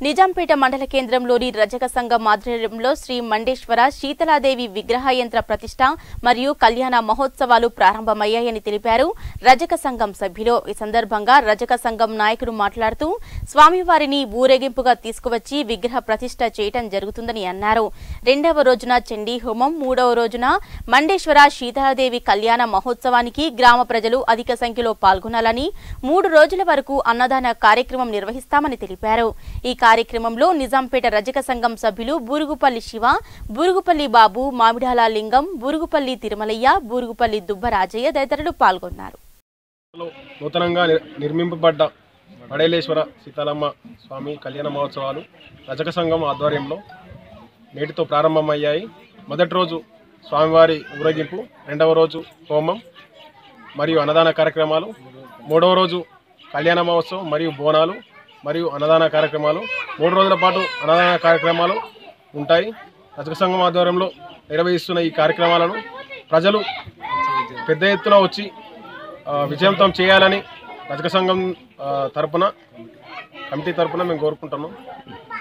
నిజాంపేట మండల కేంద్రంలోని రజక సంఘం ఆధ్వర్యంలో శ్రీ మండేశ్వర శీతలాదేవి విగ్రహ యంత్ర ప్రతిష్ట మరియు కళ్యాణ మహోత్సవాలు ప్రారంభమయ్యాయని తెలిపారు రజక సంఘం సభ్యులు ఈ సందర్భంగా రజక సంఘం నాయకుడు మాట్లాడుతూ స్వామివారిని ఊరేగింపుగా తీసుకువచ్చి విగ్రహ ప్రతిష్ట చేయటం జరుగుతుందని అన్నారు రెండవ రోజున చండీ హోమం మూడవ రోజున మండేశ్వర శీతలాదేవి కళ్యాణ మహోత్సవానికి గ్రామ ప్రజలు అధిక సంఖ్యలో పాల్గొనాలని మూడు రోజుల వరకు అన్నదాన కార్యక్రమం నిర్వహిస్తామని తెలిపారు ఈ కార్యక్రమంలో నిజాంపేట రజక సంఘం సభ్యులు బూరుగుపల్లి శివ బూరుగుపల్లి బాబు మామిడాల లింగం బూరుగుపల్లి తిరుమలయ్య బూరుగుపల్లి దుబ్బరాజయ్య తదితరులు పాల్గొన్నారు లో నూతనంగా నిర్- నిర్మింపబడ్డ పడేలేశ్వర సీతాలమ్మ స్వామి కళ్యాణ మహోత్సవాలు రజక సంఘం ఆధ్వర్యంలో నేటితో ప్రారంభమయ్యాయి మొదటి రోజు స్వామివారి ఊరేగింపు రెండవ రోజు హోమం మరియు అన్నదాన కార్యక్రమాలు మూడవ రోజు కళ్యాణ మహోత్సవం మరియు బోనాలు మరియు అన్నదాన కార్యక్రమాలు మూడు రోజుల పాటు అన్నదాన కార్యక్రమాలు ఉంటాయి రజక సంఘం ఆధ్వర్యంలో నిర్వహిస్తున్న ఈ కార్యక్రమాలను ప్రజలు పెద్ద ఎత్తున వచ్చి ఆ, విజయవంతం చేయాలని రజక సంఘం ఆ, తరపున కమిటీ తరపున మేము కోరుకుంటున్నాం